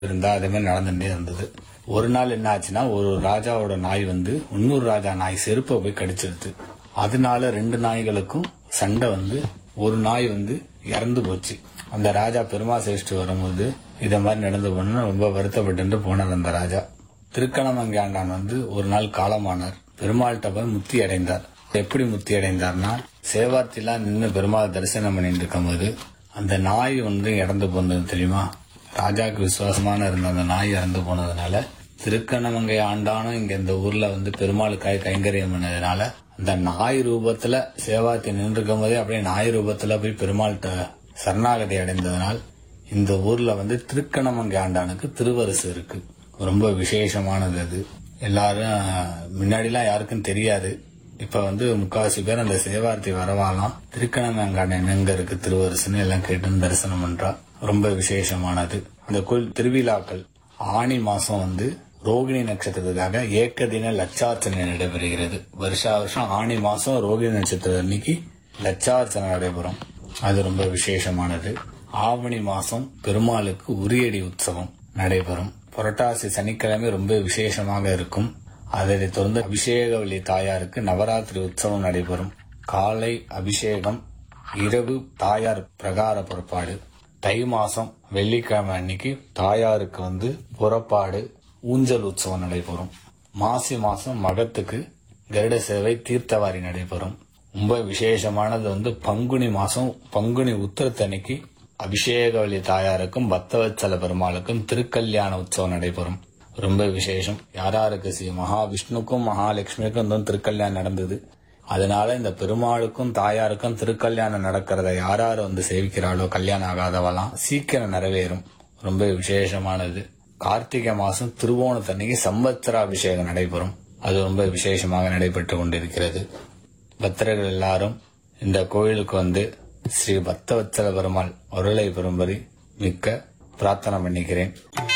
இருந்தா அதே மாதிரி நடந்துட்டே இருந்தது ஒரு நாள் என்ன ஆச்சுன்னா ஒரு ராஜாவோட நாய் வந்து இன்னொரு ராஜா நாய் செருப்பை போய் கடிச்சிருது அதனால ரெண்டு நாய்களுக்கும் சண்டை வந்து ஒரு நாய் வந்து இறந்து போச்சு அந்த ராஜா பெருமா சேஷ்டி வரும்போது இத மாதிரி நடந்து போனா ரொம்ப வருத்தப்பட்டு போனார் அந்த ராஜா திருக்கணமங்கை ஆண்டான் வந்து ஒரு நாள் காலமானார் பெருமாள்கிட்ட போய் முத்தி அடைந்தார் எப்படி முத்தி அடைந்தார்னா சேவார்த்திலாம் நின்று பெருமாள் தரிசனம் பண்ணிட்டு இருக்கும்போது அந்த நாய் வந்து இறந்து போனது தெரியுமா ராஜாக்கு விசுவாசமான இருந்த அந்த நாய் இறந்து போனதுனால திருக்கணமங்கை ஆண்டானும் இங்க இந்த ஊர்ல வந்து பெருமாளுக்காய் கைங்கரியம் பண்ணதுனால அந்த நாய் ரூபத்துல சேவார்த்தி நின்று இருக்கும் போதே அப்படியே நாய் ரூபத்துல போய் பெருமாள்கிட்ட சரணாகதி அடைந்ததனால் இந்த ஊர்ல வந்து திருக்கணமங்கை ஆண்டானுக்கு திருவரசு இருக்கு ரொம்ப விசேஷமானது அது எல்லாரும் முன்னாடிலாம் யாருக்கும் தெரியாது இப்ப வந்து முக்காவாசி பேர் அந்த சேவார்த்தி வரவாலாம் திருக்கணமங்காண்டன் எங்க இருக்கு திருவரசுன்னு எல்லாம் கேட்டு தரிசனம் பண்றா ரொம்ப விசேஷமானது அந்த கோயில் திருவிழாக்கள் ஆணி மாசம் வந்து ரோகிணி நட்சத்திரத்துக்காக ஏக்கதின லட்சார்ச்சனை நடைபெறுகிறது வருஷா வருஷம் ஆணி மாசம் ரோகிணி நட்சத்திரம் அன்னைக்கு லட்சார்ச்சனை நடைபெறும் அது ரொம்ப விசேஷமானது ஆவணி மாசம் பெருமாளுக்கு உரியடி உற்சவம் நடைபெறும் புரட்டாசி சனிக்கிழமை ரொம்ப விசேஷமாக இருக்கும் அதைத் தொடர்ந்து அபிஷேகவல்லி தாயாருக்கு நவராத்திரி உற்சவம் நடைபெறும் காலை அபிஷேகம் இரவு தாயார் பிரகார புறப்பாடு தை மாசம் வெள்ளிக்கிழமை அன்னைக்கு தாயாருக்கு வந்து புறப்பாடு ஊஞ்சல் உற்சவம் நடைபெறும் மாசி மாசம் மகத்துக்கு கருட சேவை தீர்த்தவாரி நடைபெறும் ரொம்ப விசேஷமானது வந்து பங்குனி மாசம் பங்குனி உத்திரத்தன்னைக்கு அபிஷேகவல்லி தாயாருக்கும் பக்தவத்சல பெருமாளுக்கும் திருக்கல்யாண உற்சவம் நடைபெறும் ரொம்ப விசேஷம் யாராருக்கு ஸ்ரீ மகாவிஷ்ணுக்கும் மகாலட்சுமிக்கும் இந்த திருக்கல்யாணம் நடந்தது அதனால இந்த பெருமாளுக்கும் தாயாருக்கும் திருக்கல்யாணம் நடக்கிறத யார் யார் வந்து சேவிக்கிறாளோ கல்யாணம் ஆகாதவெல்லாம் சீக்கிரம் நிறைவேறும் ரொம்ப விசேஷமானது கார்த்திகை மாசம் திருவோணத்தன்னைக்கு சம்பத்சராபிஷேகம் நடைபெறும் அது ரொம்ப விசேஷமாக நடைபெற்று கொண்டிருக்கிறது பக்தர்கள் எல்லாரும் இந்த கோயிலுக்கு வந்து ஸ்ரீ பக்தவத்சல பெருமாள் அருளை பெறும்படி மிக்க பிரார்த்தனை பண்ணிக்கிறேன்